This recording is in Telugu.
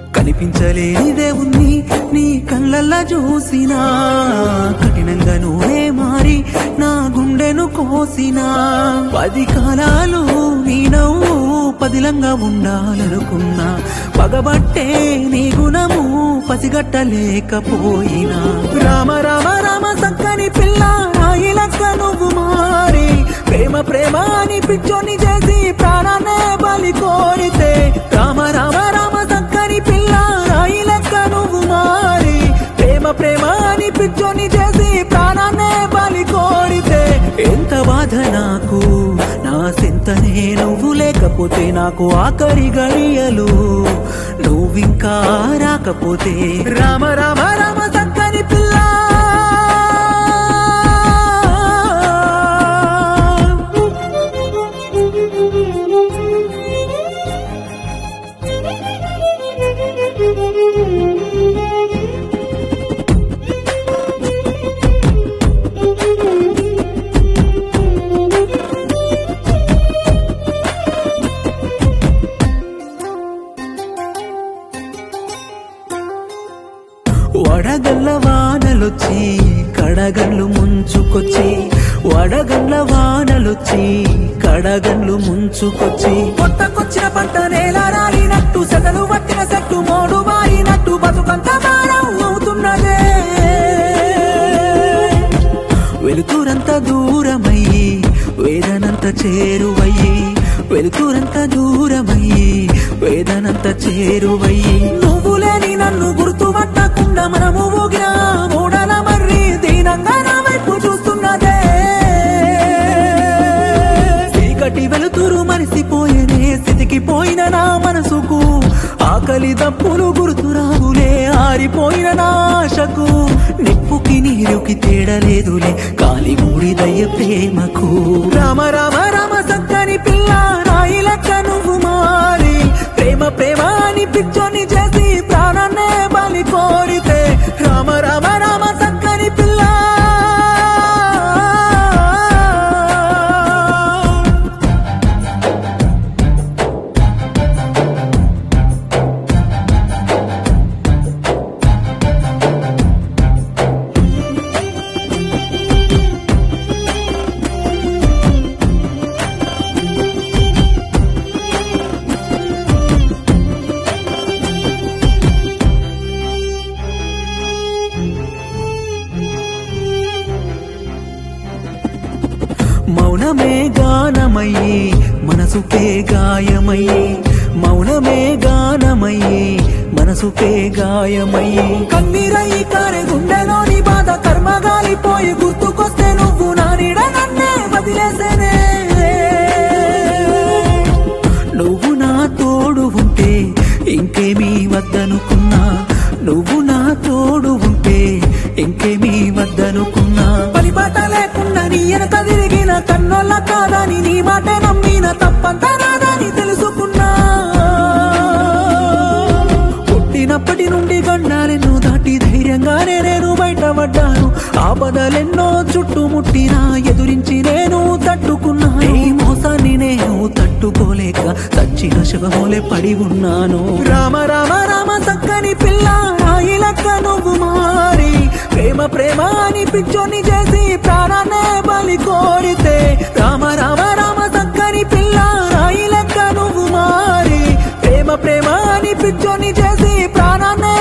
కనిపించలేని దేవుణ్ణి నీ కళ్ళల్లా చూసినా కఠినంగా నువ్వే మారి నా గుండెను కోసినా పది కాలాలు నీ నవ్వు పదిలంగా ఉండాలనుకున్నా పగబట్టే నీ గుణము పసిగట్టలేకపోయినా రామ రామ రామ సక్కని పిల్ల రాయిలక్క నువ్వు మారి ప్రేమ ప్రేమ అని పిచ్చోని చేసి ప్రాణాన్నే బలి కోరితే రామ రామ రామ సక్కని పిల్ల రాయిలక్క నువ్వు మారి ప్రేమ ప్రేమ అని పిచ్చోని చేసి ప్రాణాన్నే బలి కోరితే ఎంత బాధ నాకు నా సింతనే నువ్వు లేకపోతే నాకు ఆఖరి గడియలు నువ్వింకా రాకపోతే రామ రామ రామ సక్కని పిల్ల వడగళ్ళ వానలొచ్చి కడగళ్ళు ముంచుకొచ్చి వడగళ్ళ వానలొచ్చి కడగళ్ళు ముంచుకొచ్చి కొత్తకొచ్చిన పంట నేల రాలినట్టు సెగలు పట్టిన సెట్టు మోడు మారినట్టు బతుకంత భారం అవుతున్నదే వెలుతురంత దూరమయ్యి వేదనంత చేరువయ్యి వెలుతురంత దూరమయ్యి వేదనంత చేరువయ్యి నువ్వు లేని నన్ను గుర్తుపట్టకుండా మనము ఊగిన మూడల మర్రి దీనంగా నా వైపు చూస్తున్నదే చీకటి వెలుతురు మరిసిపోయేనే స్థితికి పోయిన నా మనసుకు ఆకలి దప్పులు గుర్తురావులే ఆరిపోయిన నా ఆశకు నిప్పుకి నీరుకి తేడలేదులే కాలి మూడిదయ్య ప్రేమకు రామ రామ రామ సక్కని పిల్ల రాయిలక్క నువ్వు మారి ప్రేమ ప్రేమ అని పిచ్చోని చేసి ప్రాణాన్నే బలి కోరితే రామ రామ రామ సక్కని పిల్ల మౌనమే గానమయ్యి మనసుకే గాయమయ్యి మౌనమే గానమయ్యి మనసుకే గాయమయ్యి కన్నీరయ్యి కారే గుండెలోని బాధ కర్మగాలిపోయి గుర్తుకొస్తే నువ్వు నా నీడ నన్నే వదిలేసేనే నువ్వు నా తోడు ఉంటే ఇంకేమీ వద్దనుకున్నా నువ్వు నా తోడు ఉంటే ఇంకేమీ వద్దనుకున్నా పరిపాట లేకుండా నీ వెనక తిరిగిన కన్నోళ్ళ కాదని నీ మాటే నమ్మిన తప్పంతా రాదని తెలుసుకున్నా పుట్టినప్పటి నుండి గండాలెన్నో దాటి ధైర్యంగానే నేను బయటపడ్డాను ఆపదలెన్నో చుట్టుముట్టినా ఎదురించి నేను తట్టుకున్నా ఈ మోసాన్ని నేను తట్టుకోలేక చచ్చిన శవమోలే పడి ఉన్నాను రామ రామ రామ సక్కని పిల్ల రాయిలక్క నువ్వు మారి ప్రేమ ప్రేమ అని పిచ్చోని చేసి ప్రాణాన్నే బలి కోరితే రామ రామ రామ సక్కని పిల్ల రాయిలక్క నువ్వు మారి ప్రేమ ప్రేమ అని పిచ్చోని చేసి ప్రాణాన్నే